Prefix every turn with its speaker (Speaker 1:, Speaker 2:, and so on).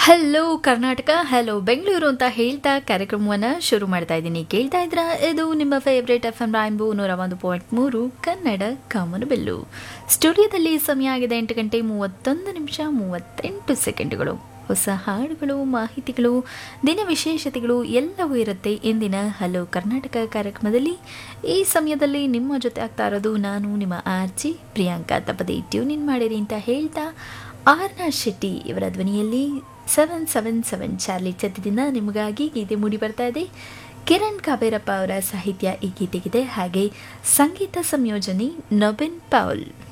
Speaker 1: hello Karnataka hello Bengaluru ಅಂತ ಹೇಳ್ತಾ ಕಾರ್ಯಕ್ರಮವನ್ನು ಶುರು ಮಾಡ್ತಾ ಇದ್ದೀನಿ ಕೇಳ್ತಾ ಇದ್ರ ಇದು ನಿಮ್ಮ ಫೇವ್ರೇಟ್ ಎಫ್ ಎಂ ರಾಯಂಬು ನೂರ ಒಂದು ಪಾಯಿಂಟ್ ಮೂರು ಕನ್ನಡ ಕಾಮನಬೆಲ್ಲು ಸ್ಟುಡಿಯೋದಲ್ಲಿ ಸಮಯ ಆಗಿದೆ ಎಂಟು ಗಂಟೆ ಮೂವತ್ತೊಂದು ನಿಮಿಷ ಮೂವತ್ತೆಂಟು ಸೆಕೆಂಡುಗಳು ಹೊಸ ಹಾಡುಗಳು ಮಾಹಿತಿಗಳು ದಿನ ವಿಶೇಷತೆಗಳು ಎಲ್ಲವೂ ಇರುತ್ತೆ ಇಂದಿನ ಹಲೋ ಕರ್ನಾಟಕ ಕಾರ್ಯಕ್ರಮದಲ್ಲಿ ಈ ಸಮಯದಲ್ಲಿ ನಿಮ್ಮ ಜೊತೆ ಆಗ್ತಾ ಇರೋದು ನಾನು ನಿಮ್ಮ ಆರ್ಜಿ ಪ್ರಿಯಾಂಕಾ ತಪ್ಪದೆ ಟ್ಯೂನ್ ಇನ್ ಮಾಡಿರಿ ಅಂತ ಹೇಳ್ತಾ ಆರ್ನಾ ಶೆಟ್ಟಿ ಇವರ ಧ್ವನಿಯಲ್ಲಿ ಸೆವೆನ್ ಸೆವೆನ್ ಸೆವೆನ್ ಚಾರ್ಲಿ ಚತ್ತದಿಂದ ನಿಮಗಾಗಿ ಗೀತೆ ಮೂಡಿ ಬರ್ತಾ ಇದೆ ಕಿರಣ್ ಕಾಬೇರಪ್ಪ ಅವರ ಸಾಹಿತ್ಯ ಈ ಗೀತೆಗಿದೆ ಹಾಗೆ ಸಂಗೀತ ಸಂಯೋಜನೆ ನೊಬೆನ್ ಪೌಲ್